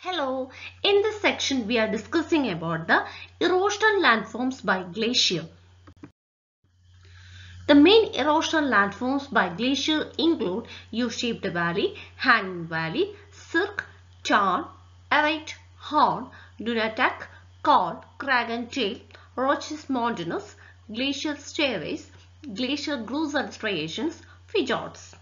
Hello, in this section we are discussing about the erosional landforms by glacier. The main erosional landforms by glacier include U-shaped valley, hanging valley, cirque, tarn, arete, horn, nunatak, col, crag and tail, roches mountainous, glacial stairways, glacial grooves and striations, fjords.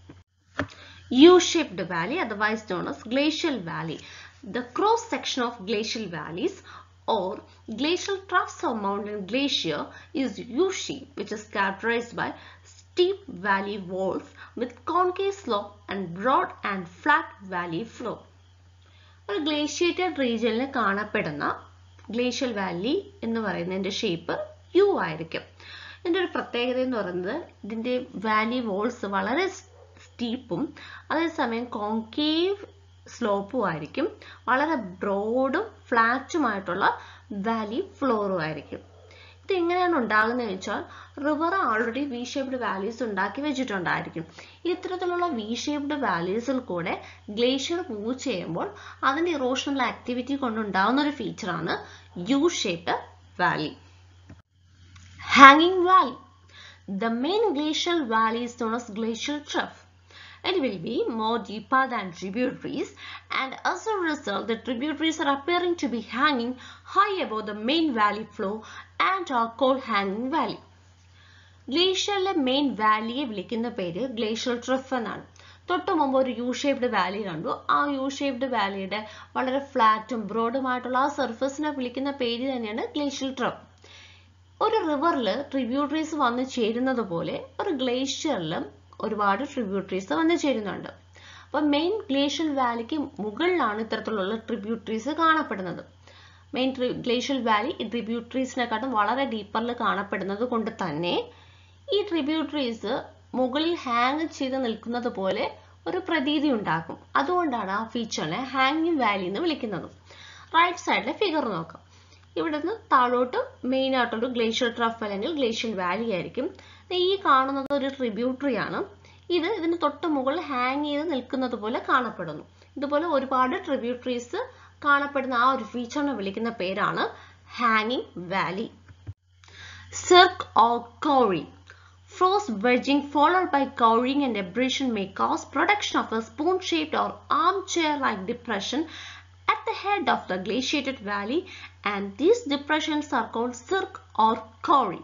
U-shaped valley otherwise known as glacial valley. The cross section of glacial valleys or glacial troughs of mountain glacier is U-shaped which is characterized by steep valley walls with concave slope and broad and flat valley floor. ഒരു ഗ്ലേഷ്യേറ്റഡ് റീജിയനിൽ കാണപ്പെടുന്ന glacial Valley എന്ന് പറയുന്നതിൻ്റെ shape U ആയിരിക്കും ഇതിൻ്റെ ഒരു പ്രത്യേകത എന്ന് പറയുന്നത് ഇതിൻ്റെ വാലി വോൾസ് വളരെ സ്റ്റീപ്പും അതേസമയം കോൺകേവ് സ്ലോപ്പും ആയിരിക്കും വളരെ ബ്രോഡും ഫ്ലാറ്റുമായിട്ടുള്ള വാലി ഫ്ലോറും ആയിരിക്കും ഇത് എങ്ങനെയാണ് ഉണ്ടാകുന്നത് വെച്ചാൽ river already V shaped valleys ഉണ്ടാക്കി വെച്ചിട്ടുണ്ടായിരിക്കും ഇത്തരത്തിലുള്ള വി ഷേപ്ഡ് വാലീസിൽ കൂടെ ഗ്ലേഷ്യർ മൂവ് ചെയ്യുമ്പോൾ അതിൻ്റെ ഇറോഷണൽ ആക്ടിവിറ്റി കൊണ്ടുണ്ടാകുന്ന ഒരു ഫീച്ചറാണ് യു ഷേപ്ഡ് വാലി ഹാങ്ങിങ് valley The main glacial valley is known as glacial trough. It will be more deeper than tributaries and as a result the tributaries are appearing to be hanging high above the main valley floor and are called hanging valley. ഗ്ലേഷ്യറിലെ main വാലിയെ വിളിക്കുന്ന പേര് glacial trough എന്നാണ് തൊട്ട് മുമ്പ് ഒരു U shaped Valley കണ്ടു ആ യു ഷേപ്ഡ് വാലിയുടെ വളരെ ഫ്ലാറ്റും ബ്രോഡുമായിട്ടുള്ള ആ സർഫസിനെ വിളിക്കുന്ന പേര് തന്നെയാണ് ഗ്ലേഷ്യൽ ട്രഫ് ഒരു റിവറിൽ ട്രിബ്യൂട്ടറീസ് വന്ന് ചേരുന്നത് പോലെ ഒരു ഗ്ലേഷ്യറിലും ഒരുപാട് ട്രിബ്യൂട്ടറീസ് വന്ന് ചേരുന്നുണ്ട് അപ്പോൾ മെയിൻ ഗ്ലേഷ്യൽ വാലിക്ക് മുകളിലാണ് ഇത്തരത്തിലുള്ള ട്രിബ്യൂട്ടറീസ് കാണപ്പെടുന്നത് മെയിൻ ഗ്ലേഷ്യൽ വാലി ഈ ട്രിബ്യൂട്ടറീസിനെക്കാട്ടും വളരെ ഡീപ്പറിൽ കാണപ്പെടുന്നത് കൊണ്ട് തന്നെ ഈ ട്രിബ്യൂട്ടറീസ് മുകളിൽ ഹാങ് ചെയ്ത് നിൽക്കുന്നത് പോലെ ഒരു പ്രതീതി ഉണ്ടാക്കും അതുകൊണ്ടാണ് ആ ഫീച്ചറിനെ ഹാങ്ങിങ് വാലി എന്ന് വിളിക്കുന്നത് റൈറ്റ് സൈഡിലെ ഫിഗർ നോക്കാം ഇവിടെ നിന്ന് താഴോട്ട് മെയിൻ ആയിട്ടൊരു ഗ്ലേഷ്യൽ ട്രഫ് അല്ലെങ്കിൽ ഗ്ലേഷ്യൽ വാലി ആയിരിക്കും ഈ കാണുന്നത് ഒരു ട്രിബ്യൂട്ടറി ആണ് ഇത് ഇതിന് തൊട്ട് മുകളിൽ ഹാങ് ചെയ്ത് നിൽക്കുന്നത് പോലെ കാണപ്പെടുന്നു ഇതുപോലെ ഒരുപാട് ട്രിബ്യൂട്ടറീസ് കാണപ്പെടുന്ന ആ ഒരു ഫീച്ചറിനെ വിളിക്കുന്ന പേരാണ് ഹാങ്ങിങ് valley cirque or corrie Frost wedging followed by cowering and abrasion may cause production of a spoon-shaped or armchair-like depression at the head of the glaciated valley and these depressions are called cirque or corrie.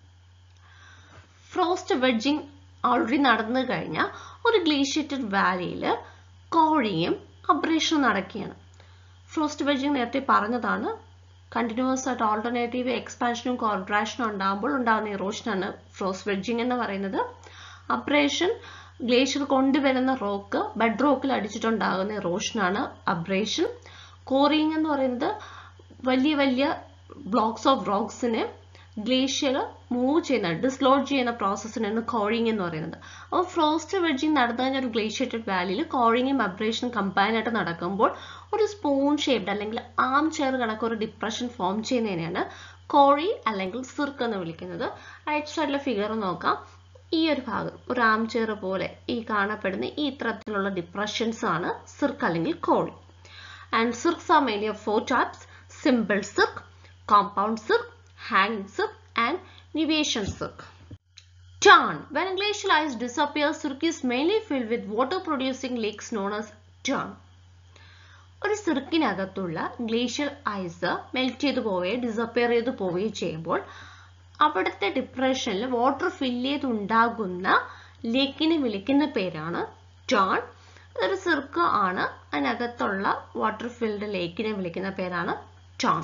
Frost wedging already നടന്നു കഴിഞ്ഞാൽ ഒരു glaciated വാലിയിൽ കോഴിയും അബ്രേഷനും നടക്കുകയാണ് frost wedging നേരത്തെ പറഞ്ഞതാണ് continuous ആയിട്ട് alternative എക്സ്പാൻഷനും കോൺട്രാക്ഷനും ഉണ്ടാകുമ്പോൾ ഉണ്ടാകുന്ന ഇറോഷനാണ് ഫ്രോസ്റ്റ് വെഡ്ജിങ് എന്ന് പറയുന്നത് അബ്രേഷൻ ഗ്ലേഷ്യർ കൊണ്ടുവരുന്ന റോക്ക് ബെഡ് റോക്കിൽ അടിച്ചിട്ടുണ്ടാകുന്ന ഇറോഷനാണ് അബ്രേഷൻ കോറിങ് എന്ന് പറയുന്നത് വലിയ വലിയ ബ്ലോക്സ് ഓഫ് റോക്സിനെ ഗ്ലേഷ്യർ മൂവ് ചെയ്യുന്ന ഡിസ്ലോഡ് ചെയ്യുന്ന പ്രോസസ്സിനാണ് കോറിങ് എന്ന് പറയുന്നത് അപ്പോൾ ഫ്രോസ്റ്റ് വെഡ്ജിങ് നടന്നു കഴിഞ്ഞ ഒരു ഗ്ലേഷ്യേറ്റഡ് വാലിയിൽ കോറിങ്ങും അബ്രേഷനും കമ്പൈൻ ആയിട്ട് നടക്കുമ്പോൾ ഒരു സ്പൂൺ ഷേപ്ഡ് അല്ലെങ്കിൽ ആം ചെയർ കണക്ക് ഒരു ഡിപ്രഷൻ ഫോം ചെയ്യുന്നതിനെയാണ് കോറി അല്ലെങ്കിൽ സിർക്ക് എന്ന് വിളിക്കുന്നത് റൈറ്റ് സൈഡിലെ ഫിഗർ നോക്കാം ഈ ഒരു ഭാഗം ഒരു ആം ചെയർ പോലെ ഈ കാണപ്പെടുന്ന ഈ ഇത്തരത്തിലുള്ള ഡിപ്രഷൻസ് ആണ് സിർക്ക് അല്ലെങ്കിൽ corrie and cirques are mainly of four types simple cirque compound cirque hanging cirque and nivation cirque. Tarn. When glacial ice disappears, cirque is mainly filled with water-producing lakes known as tarn. ഒരു സിർക്കിനകത്തുള്ള glacial ice melt ചെയ്ത് പോവുകയും disappear ചെയ്ത് പോവുകയും ചെയ്യുമ്പോൾ അവിടുത്തെ ഡിപ്രഷനിൽ water fill ചെയ്ത് ഉണ്ടാകുന്ന ലേക്കിനെ വിളിക്കുന്ന പേരാണ് ടേൺ ഒരു സിർക്ക് ആണ് അതിനകത്തുള്ള വാട്ടർ ഫിൽഡ് ലേക്കിനെ വിളിക്കുന്ന പേരാണ് tarn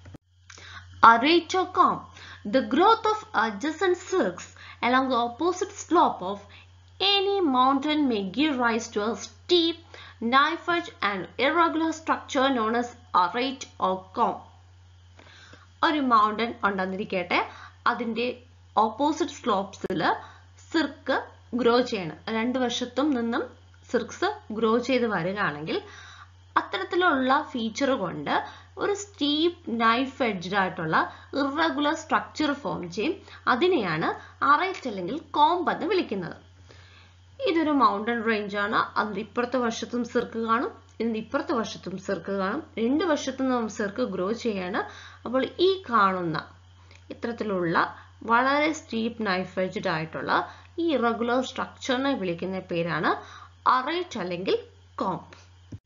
Aretocom, the growth of adjacent cirques along the opposite slope of any mountain may give rise to a steep, knife-edged and irregular structure known as arete or com. ഒരു mountain ഉണ്ടെന്നിരിക്കട്ടെ അതിൻ്റെ opposite സ്ലോപ്സിൽ സിർക്ക് grow ചെയ്യണം രണ്ട് വശത്തും നിന്നും സിർക്സ് grow ചെയ്ത് വരികയാണെങ്കിൽ അത്തരത്തിലുള്ള ഫീച്ചർ കൊണ്ട് ഒരു സ്റ്റീപ്പ് നൈഫ് എഡ്ജഡ് ആയിട്ടുള്ള ഇറഗുലർ സ്ട്രക്ചർ ഫോം ചെയ്യും അതിനെയാണ് അറൈറ്റ് അല്ലെങ്കിൽ കോംബ് എന്ന് വിളിക്കുന്നത് ഇതൊരു മൗണ്ടൻ റേഞ്ച് ആണ് അതിൻ്റെ ഇപ്പുറത്തെ വശത്തും സിർക്ക് കാണും ഇതിന്റെ ഇപ്പുറത്തെ വശത്തും സിർക്ക് കാണും രണ്ട് വശത്തും നമ്മൾ സിർക്ക് ഗ്രോ ചെയ്യാണ് അപ്പോൾ ഈ കാണുന്ന ഇത്തരത്തിലുള്ള വളരെ സ്റ്റീപ്പ് നൈഫ് എഡ്ജഡ് ആയിട്ടുള്ള ഈ ഇറഗുലർ സ്ട്രക്ചറിനെ വിളിക്കുന്ന പേരാണ് അറൈറ്റ് അല്ലെങ്കിൽ comb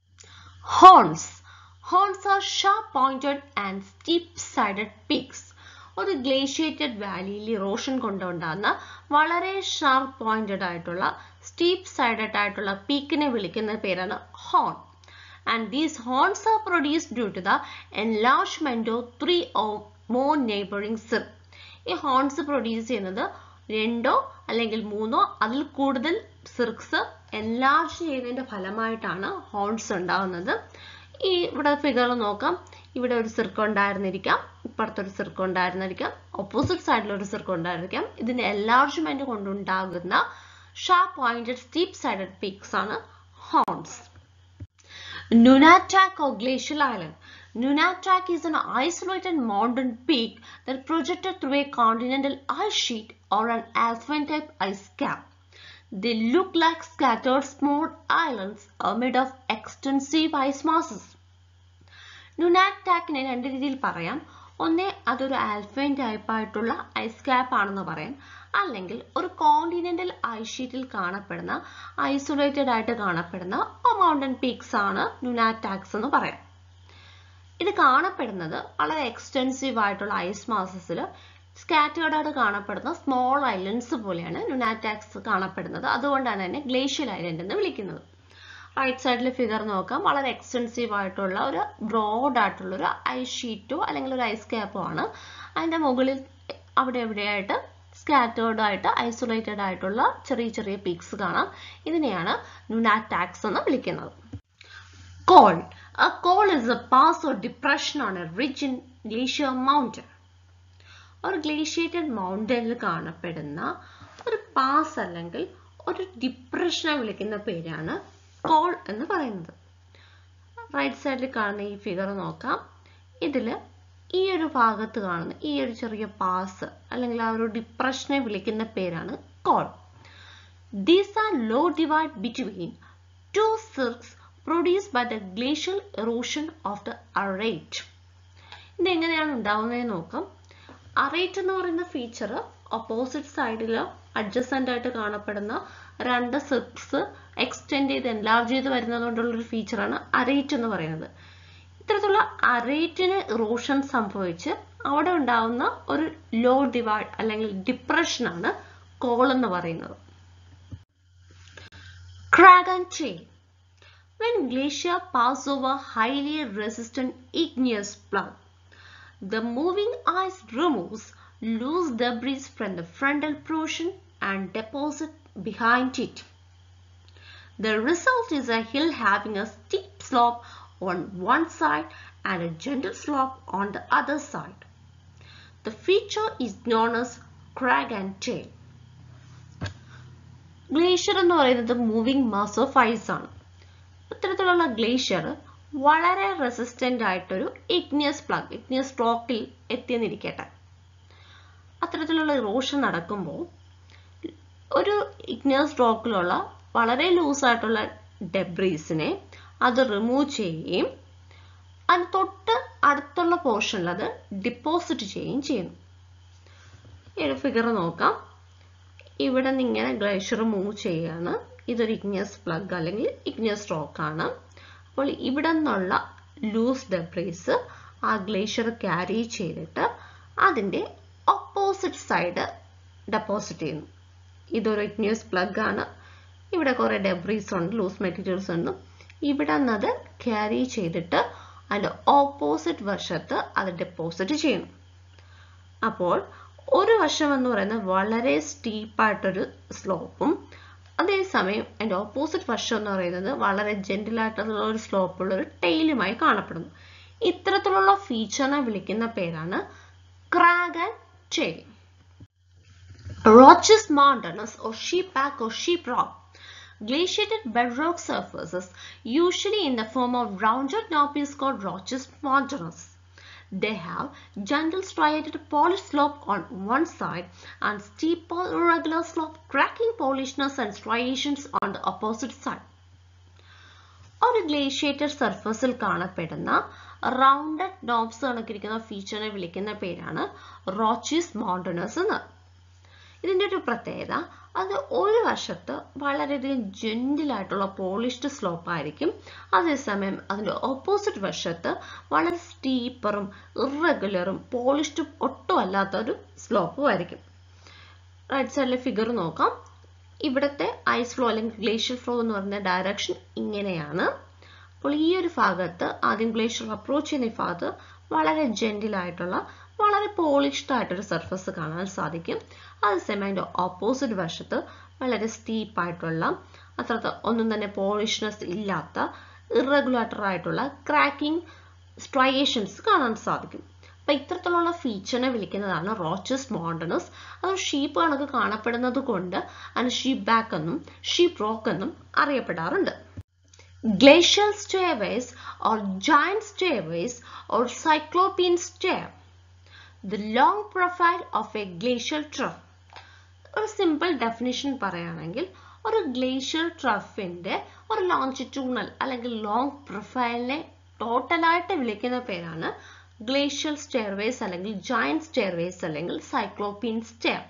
horns horns are sharp pointed and steep sided peaks ഒരു ഗ്ലേഷ്യേറ്റഡ് വാലിയിൽ ഇറോഷൻ കൊണ്ടുണ്ടാകുന്ന വളരെ ഷാർപ്പ് പോയിന്റഡ് ആയിട്ടുള്ള സ്റ്റീപ്പ് സൈഡഡ് ആയിട്ടുള്ള പീക്കിനെ വിളിക്കുന്ന പേരാണ് horn and these horns are produced due to the enlargement of three or more neighbouring cirque ഈ ഹോൺസ് പ്രൊഡ്യൂസ് ചെയ്യുന്നത് രണ്ടോ അല്ലെങ്കിൽ മൂന്നോ അതിൽ കൂടുതൽ സിർക്സ് എൻലാർജ് ചെയ്യുന്നതിന്റെ ഫലമായിട്ടാണ് ഹോൺസ് ഉണ്ടാകുന്നത് ഈ ഇവിടെ ഫിഗർ നോക്കാം ഇവിടെ ഒരു സിർക്ക് ഉണ്ടായിരുന്നിരിക്കാം ഇപ്പുറത്തൊരു സിർക്ക് ഉണ്ടായിരുന്നിരിക്കാം ഓപ്പോസിറ്റ് സൈഡിൽ ഒരു സിർക്ക് ഉണ്ടായിരിക്കാം ഇതിന്റെ എൻലാർജ്മെന്റ് കൊണ്ടുണ്ടാകുന്ന sharp pointed steep sided peaks ആണ് horns Nunatak or Glacial Island. Nunatak is an isolated mountain peak that projected through a continental ice sheet or an alpine type ice cap. They look like scattered small islands made of extensive ice masses. നുനാറ്റാക്കിനെ രണ്ട് രീതിയിൽ പറയാം ഒന്നേ അതൊരു alpine type ആയിട്ടുള്ള ice cap ആണെന്ന് പറയാം അല്ലെങ്കിൽ ഒരു കോണ്ടിനെന്റൽ ഐസ് ഷീറ്റിൽ കാണപ്പെടുന്ന ഐസൊലേറ്റഡ് ആയിട്ട് കാണപ്പെടുന്ന മൗണ്ടൻ പീക്സ് ആണ് നുനാറ്റാക്സ് എന്ന് പറയാം ഇത് കാണപ്പെടുന്നത് വളരെ എക്സ്റ്റെൻസീവ് ആയിട്ടുള്ള ഐസ് മാസസിൽ സ്കാറ്റേർഡ് ആയിട്ട് കാണപ്പെടുന്ന സ്മോൾ ഐലൻഡ്സ് പോലെയാണ് നുനാറ്റാക്സ് കാണപ്പെടുന്നത് അതുകൊണ്ടാണ് തന്നെ ഗ്ലേഷ്യൽ ഐലൻഡ് എന്ന് വിളിക്കുന്നത് റൈറ്റ് സൈഡിൽ ഫിഗർ നോക്കാം വളരെ എക്സ്റ്റെൻസീവ് ആയിട്ടുള്ള ഒരു ബ്രോഡ് ആയിട്ടുള്ള ഒരു ഐസ് ഷീറ്റോ അല്ലെങ്കിൽ ഒരു ഐസ് ക്യാപ്പോ ആണ് അതിന്റെ മുകളിൽ അവിടെ എവിടെയായിട്ട് സ്കാറ്റേർഡ് ആയിട്ട് ഐസൊലേറ്റഡ് ആയിട്ടുള്ള ചെറിയ ചെറിയ പീക്സ് കാണാം ഇതിനെയാണ് നുനാറ്റാക്സ് എന്ന് വിളിക്കുന്നത് col A col is a pass or depression on a ridge in glacier mountain. ഒരു ഗ്ലേഷ്യേറ്റഡ് മൗണ്ടനിൽ കാണപ്പെടുന്ന ഒരു പാസ് അല്ലെങ്കിൽ ഒരു ഡിപ്രഷനെ വിളിക്കുന്ന പേരാണ് കോൾ എന്ന് പറയുന്നത് റൈറ്റ് സൈഡിൽ കാണുന്ന ഈ ഫിഗർ നോക്കാം ഇതിൽ ഈ ഒരു ഭാഗത്ത് കാണുന്ന ഈ ഒരു ചെറിയ പാസ് അല്ലെങ്കിൽ ആ ഒരു ഡിപ്രഷനെ വിളിക്കുന്ന പേരാണ് col these are low divide between two cirques produced by the glacial erosion of the arate. ഇത് എങ്ങനെയാണ് ഉണ്ടാവുന്നത് നോക്കാം അറേറ്റ് എന്ന് പറയുന്ന ഫീച്ചർ ഓപ്പോസിറ്റ് സൈഡിൽ അഡ്ജസ്റ്റന്റ് ആയിട്ട് കാണപ്പെടുന്ന രണ്ട് സിപ്സ് എക്സ്റ്റെൻഡ് ചെയ്ത് എൻലാർജ് ചെയ്ത് വരുന്നത് കൊണ്ടുള്ള ഒരു ഫീച്ചറാണ് അറേറ്റ് എന്ന് പറയുന്നത് ഇത്തരത്തിലുള്ള അറേറ്റിന് ഇറോഷൻ സംഭവിച്ച് അവിടെ ഉണ്ടാവുന്ന ഒരു ലോ ഡിവൈഡ് അല്ലെങ്കിൽ ഡിപ്രഷനാണ് കോൾ എന്ന് പറയുന്നത് crag and chain when glacier pass over highly resistant igneous plug. The moving ice removes loose debris from the frontal portion and deposit behind it. The result is a hill having a steep slope on one side and a gentle slope on the other side. The feature is known as crag and tail. Glacier എന്ന് പറയുന്നത് moving mass of ice ആണ് ഇത്തരത്തിലുള്ള glacier വളരെ resistant ആയിട്ടൊരു igneous plug igneous സ്ട്രോക്കിൽ എത്തിയെന്നിരിക്കട്ടെ അത്തരത്തിലുള്ള erosion നടക്കുമ്പോൾ ഒരു ഇഗ്നിയസ് സ്ട്രോക്കിലുള്ള വളരെ ലൂസ് ആയിട്ടുള്ള ഡെബ്രീസിനെ അത് റിമൂവ് ചെയ്യുകയും അതിന് തൊട്ട് അടുത്തുള്ള പോർഷനിൽ അത് ഡിപ്പോസിറ്റ് ചെയ്യുകയും ചെയ്യുന്നു ഈ ഒരു ഫിഗർ നോക്കാം ഇവിടെ നിന്ന് ഇങ്ങനെ ഗ്ലേഷ്യർ മൂവ് ചെയ്യുകയാണ് ഇതൊരു ഇഗ്നിയസ് പ്ലഗ് അല്ലെങ്കിൽ ഇഗ്നിയസ് റോക്ക് ആണ് അപ്പോൾ ഇവിടെ നിന്നുള്ള ലൂസ് ഡെബ്രീസ് ആ ഗ്ലേഷ്യർ ക്യാരി ചെയ്തിട്ട് അതിൻ്റെ ഓപ്പോസിറ്റ് സൈഡ് ഡെപ്പോസിറ്റ് ചെയ്യുന്നു ഇതൊരു ഇഗ്നിയസ് പ്ലഗ് ആണ് ഇവിടെ കുറേ ഡെബ്രീസ് ഉണ്ട് ലൂസ് മെറ്റീരിയൽസ് ഉണ്ട് ഇവിടെ നിന്ന് അത് ക്യാരി ചെയ്തിട്ട് അതിൻ്റെ ഓപ്പോസിറ്റ് വശത്ത് അത് ഡെപ്പോസിറ്റ് ചെയ്യുന്നു അപ്പോൾ ഒരു വശം എന്ന് പറയുന്നത് വളരെ സ്റ്റീപ്പായിട്ടൊരു സ്ലോപ്പും അതേസമയം അതിൻ്റെ ഓപ്പോസിറ്റ് വശം എന്ന് പറയുന്നത് വളരെ ജെന്റിലായിട്ടുള്ള ഒരു സ്ലോപ്പുള്ള ഒരു ടെയിലുമായി കാണപ്പെടുന്നു ഇത്തരത്തിലുള്ള ഫീച്ചറിനെ വിളിക്കുന്ന പേരാണ് crag and tail Roches mountainous or sheepback or sheep rock. Glaciated bedrock surfaces, usually in the form of rounded knobs called Roches mountainous. They have gentle striated polished slope on one side and steep irregular slope cracking polishness and striations on the opposite side. ഒരു ഗ്ലേഷ്യേറ്റഡ് സർഫസിൽ കാണപ്പെടുന്ന rounded നോബ്സ് കണക്കിരിക്കുന്ന ഫീച്ചറിനെ വിളിക്കുന്ന പേരാണ് റോച്ചീസ് mountainous എന്ന് ഇതിൻ്റെ ഒരു പ്രത്യേകത അത് ഒരു വശത്ത് വളരെയധികം ജെന്റിലായിട്ടുള്ള പോളിഷ്ഡ് സ്ലോപ്പ് ആയിരിക്കും അതേസമയം അതിൻ്റെ ഓപ്പോസിറ്റ് വശത്ത് വളരെ സ്റ്റീപ്പറും ഇറഗുലറും പോളിഷ്ഡ് ഒട്ടും അല്ലാത്ത ഒരു സ്ലോപ്പും ആയിരിക്കും റൈറ്റ് സൈഡിലെ ഫിഗർ നോക്കാം ഇവിടുത്തെ ഐസ് ഫ്ലോ അല്ലെങ്കിൽ ഗ്ലേഷ്യൽ ഫ്ലോ എന്ന് പറയുന്ന ഡയറക്ഷൻ ഇങ്ങനെയാണ് അപ്പോൾ ഈ ഒരു ഭാഗത്ത് ആദ്യം ഗ്ലേഷ്യർ അപ്രോച്ച് ചെയ്യുന്ന ഈ ഭാഗത്ത് വളരെ ജെന്റിലായിട്ടുള്ള വളരെ പോളിഷ്ഡ് ആയിട്ടൊരു സർഫസ് കാണാൻ സാധിക്കും അതേസമയം അതിൻ്റെ ഓപ്പോസിറ്റ് വശത്ത് വളരെ സ്റ്റീപ്പ് ആയിട്ടുള്ള അത്ര ഒന്നും തന്നെ പോളിഷ്നെസ് ഇല്ലാത്ത ഇറഗുലേറ്റർ ആയിട്ടുള്ള ക്രാക്കിംഗ് സ്ട്രയേഷൻസ് കാണാൻ സാധിക്കും അപ്പൊ ഇത്തരത്തിലുള്ള ഫീച്ചറിനെ വിളിക്കുന്നതാണ് റോച്ചസ് മോണ്ടനസ് അത് ഷീപ്പ് കണക്ക് കാണപ്പെടുന്നത് കൊണ്ട് അതിന് ഷീപ്പ് ബാക്ക് എന്നും ഷീപ്പ് റോക്ക് എന്നും അറിയപ്പെടാറുണ്ട് glacial stairways or giant stairways or cyclopean stair the long profile of a glacial trough ഒരു സിമ്പിൾ ഡെഫിനിഷൻ പറയുകയാണെങ്കിൽ ഒരു ഗ്ലേഷ്യൽ ട്രഫിന്റെ ഒരു ലോഞ്ചിറ്റ്യൂണൽ അല്ലെങ്കിൽ ലോങ് പ്രൊഫൈലിനെ ടോട്ടലായിട്ട് വിളിക്കുന്ന പേരാണ് ഗ്ലേഷ്യൽ സ്റ്റെയർവേസ് അല്ലെങ്കിൽ ജോയിന്റ് സ്റ്റെയർവേസ് അല്ലെങ്കിൽ cyclopean stair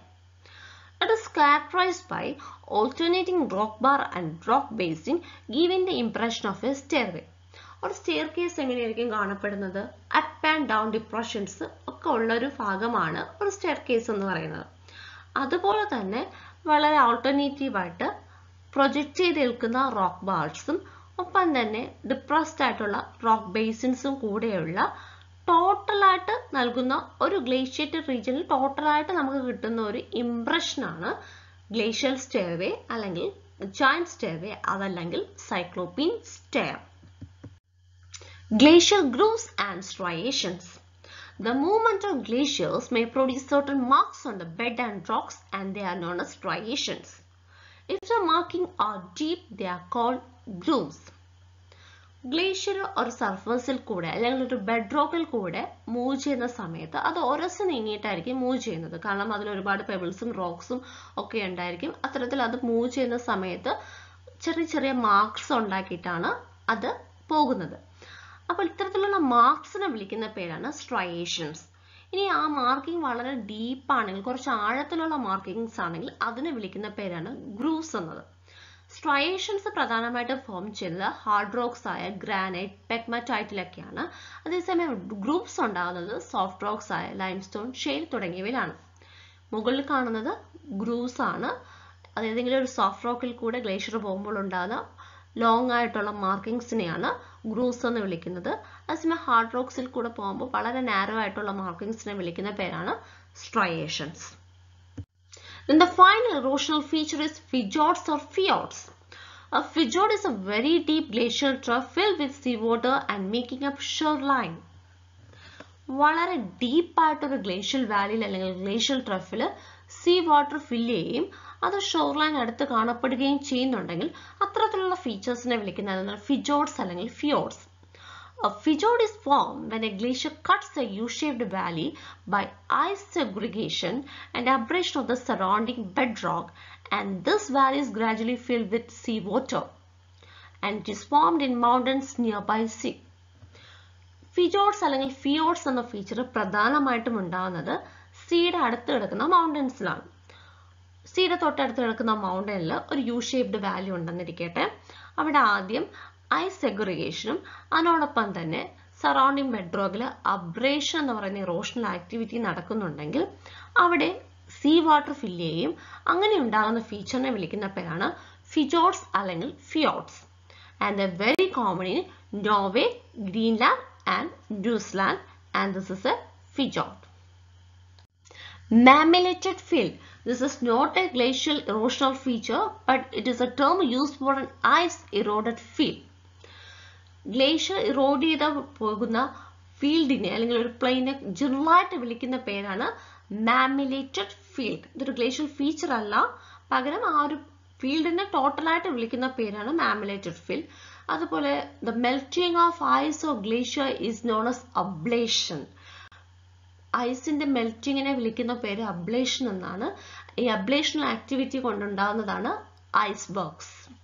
It is characterized by alternating rock bar and rock basing giving the impression of a stairway. ഒരു സ്റ്റെയർ കേസ് എങ്ങനെയായിരിക്കും കാണപ്പെടുന്നത് അപ്പ് ആൻഡ് ഡൗൺ ഡിപ്രഷൻസ് ഒക്കെ ഉള്ള ഒരു ഭാഗമാണ് ഒരു സ്റ്റെയർ കേസ് എന്ന് പറയുന്നത് അതുപോലെ തന്നെ വളരെ ആൾട്ടർനേറ്റീവായിട്ട് പ്രൊജക്റ്റ് ചെയ്ത് നിൽക്കുന്ന റോക്ക് ബാൾസും ഒപ്പം തന്നെ ഡിപ്രസ്ഡ് ആയിട്ടുള്ള റോക്ക് ബേസിൻസും കൂടെയുള്ള ടോട്ടലായിട്ട് നൽകുന്ന ഒരു ഗ്ലേഷ്യേറ്റഡ് റീജിയനിൽ ടോട്ടലായിട്ട് നമുക്ക് കിട്ടുന്ന ഒരു ഇംപ്രഷനാണ് ഗ്ലേഷ്യൽ സ്റ്റെയർവേ അല്ലെങ്കിൽ ജോയിന്റ് സ്റ്റെയർവേ അതല്ലെങ്കിൽ cyclopean stair Glacial grooves and striations. The movement of glaciers may produce certain marks on the bed and rocks and they are known as striations. If the markings are deep, they are called grooves. ഗ്ലേഷ്യർ ഒരു സർഫേസിൽ കൂടെ അല്ലെങ്കിൽ ഒരു bed റോക്കിൽ കൂടെ move ചെയ്യുന്ന സമയത്ത് അത് ഒരസ് നീങ്ങിയിട്ടായിരിക്കും മൂവ് ചെയ്യുന്നത് കാരണം അതിൽ ഒരുപാട് പെബിൾസും റോക്സും ഒക്കെ ഉണ്ടായിരിക്കും അത്തരത്തിൽ അത് മൂവ് ചെയ്യുന്ന സമയത്ത് ചെറിയ ചെറിയ മാർക്സ് ഉണ്ടാക്കിയിട്ടാണ് അത് പോകുന്നത് അപ്പോൾ ഇത്തരത്തിലുള്ള മാർക്സിനെ വിളിക്കുന്ന പേരാണ് സ്ട്രയേഷൻസ് ഇനി ആ മാർക്കിംഗ് വളരെ ഡീപ്പ് ആണെങ്കിൽ കുറച്ച് ആഴത്തിലുള്ള മാർക്കിങ്സ് ആണെങ്കിൽ അതിനെ വിളിക്കുന്ന പേരാണ് ഗ്രൂവ്സ് എന്നത് സ്ട്രയേഷൻസ് പ്രധാനമായിട്ട് ഫോം ചെയ്യുന്നത് ഹാർഡ് റോക്സ് ആയ ഗ്രാനൈറ്റ് പെഗ്മറ്റൈറ്റിലൊക്കെയാണ് അതേസമയം ഗ്രൂപ്പ്സ് ഉണ്ടാകുന്നത് സോഫ്റ്റ് റോക്സ് ആയ ലൈംസ്റ്റോൺ ഷെയിൽ തുടങ്ങിയവയിലാണ് മുകളിൽ കാണുന്നത് ഗ്രൂവ്സ് ആണ് അത് ഏതെങ്കിലും ഒരു സോഫ്റ്റ് റോക്കിൽ കൂടെ ഗ്ലേഷ്യർ പോകുമ്പോൾ ഉണ്ടാകുന്ന ലോങ് ആയിട്ടുള്ള മാർക്കിങ്സിനെയാണ് ഗ്രൂവ്സ് എന്ന് വിളിക്കുന്നത് അതേസമയം ഹാർഡ് റോക്സിൽ കൂടെ പോകുമ്പോൾ വളരെ നാരോ ആയിട്ടുള്ള മാർക്കിങ്സിനെ വിളിക്കുന്ന പേരാണ് striations Then the final erosional feature is fjords or fjords. A fjord is a very deep glacial trough filled with seawater and making up shoreline. വളരെ ഡീപ്പായിട്ടൊരു ഗ്ലേഷ്യൽ വാലിയിൽ അല്ലെങ്കിൽ ഗ്ലേഷ്യൽ ട്രഫിൽ സീ വാട്ടർ ഫില്ല് ചെയ്യുകയും അത് ഷോർലൈൻ അടുത്ത് കാണപ്പെടുകയും ചെയ്യുന്നുണ്ടെങ്കിൽ അത്തരത്തിലുള്ള ഫീച്ചേഴ്സിനെ വിളിക്കുന്നത് ഫിജോർഡ്സ് അല്ലെങ്കിൽ ഫിയോർഡ്സ് A fjord is formed when a glacier cuts a U-shaped valley by ice segregation and abrasion of the surrounding bedrock and this valley is gradually filled with seawater and it is formed in mountains nearby sea. ഫിജോർഡ്സ് അല്ലെങ്കിൽ ഫിയോർഡ്സ് എന്ന feature പ്രധാനമായിട്ടും ഉണ്ടാകുന്നത് സീയുടെ അടുത്ത് കിടക്കുന്ന മൗണ്ടൻസിലാണ് സീയുടെ തൊട്ടടുത്ത് കിടക്കുന്ന മൗണ്ടനിൽ ഒരു U shaped value ഉണ്ടെന്നിരിക്കട്ടെ അവിടെ ആദ്യം ഐസ് സെഗ്രിഗേഷനും അതിനോടൊപ്പം തന്നെ സറൗണ്ടിങ് ബെഡ്റോക്കിൽ അബ്രേഷൻ എന്ന് പറയുന്ന ഇറോഷണൽ ആക്ടിവിറ്റി നടക്കുന്നുണ്ടെങ്കിൽ അവിടെ സീ വാട്ടർ ഫില്ല് ചെയ്യും അങ്ങനെ ഉണ്ടാകുന്ന ഫീച്ചറിനെ വിളിക്കുന്ന പേരാണ് ഫിജോർഡ്സ് അല്ലെങ്കിൽ fiords and very common in Norway Greenland and New Zealand and this is a fjord Mammillated field. This is not a glacial erosional feature, but it is a term used for an ice eroded field. ഗ്ലേഷ്യർ erode ചെയ്ത പോകുന്ന ഫീൽഡിനെ അല്ലെങ്കിൽ ഒരു പ്ലെയിനെ ജനറലായിട്ട് വിളിക്കുന്ന പേരാണ് മാമിലേറ്റഡ് ഫീൽഡ് ഇതൊരു ഗ്ലേഷ്യൽ ഫീച്ചർ അല്ല പകരം ആ ഒരു ഫീൽഡിനെ ടോട്ടലായിട്ട് വിളിക്കുന്ന പേരാണ് മാമിലേറ്റഡ് ഫീൽഡ് അതുപോലെ the melting of ice of glacier is known as ablation ഐസിന്റെ മെൽറ്റിങ്ങിനെ വിളിക്കുന്ന പേര് അബ്ലേഷൻ എന്നാണ് ഈ അബ്ലേഷൻ ആക്ടിവിറ്റി കൊണ്ടുണ്ടാകുന്നതാണ് ഐസ് ബർഗ്സ്